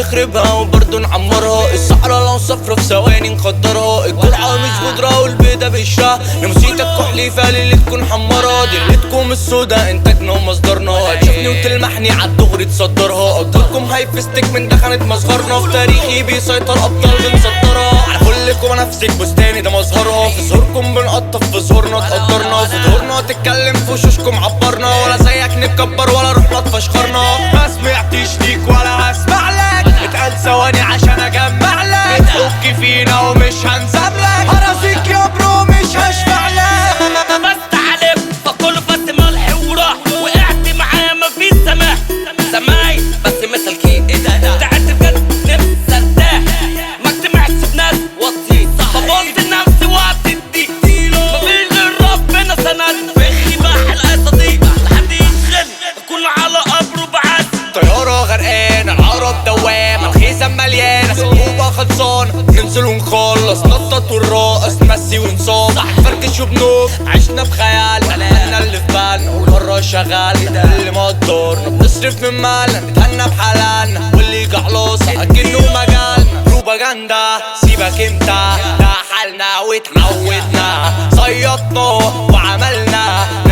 نخربها وبرضه نعمرها الصحراء لو صفرة في ثواني نخدرها الجرعة مش بودرة والبيضة بالشاه نمسيتك كحلي فاللي تكون حمرها دلتكم السودا انتاجنا ومصدرنا هتشوفني وتلمحني عالدغري تصدرها قدركم هيفستك من دخنة مصغرنا في تاريخي بيسيطر ابطال بنصدرها على كلكم انا في بستاني ده مظهرها في ظهوركم بنقطف في ظهورنا تقدرنا في ظهورنا تتكلم في وشوشكم عبرنا ولا زيك نتكبر ولا رحنا تفشخرنا ما سمعتش ليك ولا هسمع لك اتقال ثواني عشان اجمع لك تحك فينا ومش هنساب لك هراسيك يا برو مش هشفع لك بس عليك فكله بس ملح وراح وقعت معاه مفيش سماح سماي بس مثل كي ايه ده ده تعبت بجد نفسي ارتاح ما اجتمعش بناس وطي ببص لنفسي وابتدي مفيش غير ربنا سند في بحر القصه دي لحد يشغل كله على قبره بعد طيارة غرقانة العرب دوامة الخيزة مليانة سبوبة خلصانة ننزل ونخلص نطط ونراقص نمسي ونصاب فركش وبنوب عشنا بخيالنا احنا اللي في بالنا والبرا شغال ده اللي مقدرنا بنصرف من مالنا نتهنى بحلالنا واللي جعلوصة اكنه مجالنا بروباجندا سيبك انت ده حالنا واتعودنا صيطنا وعملنا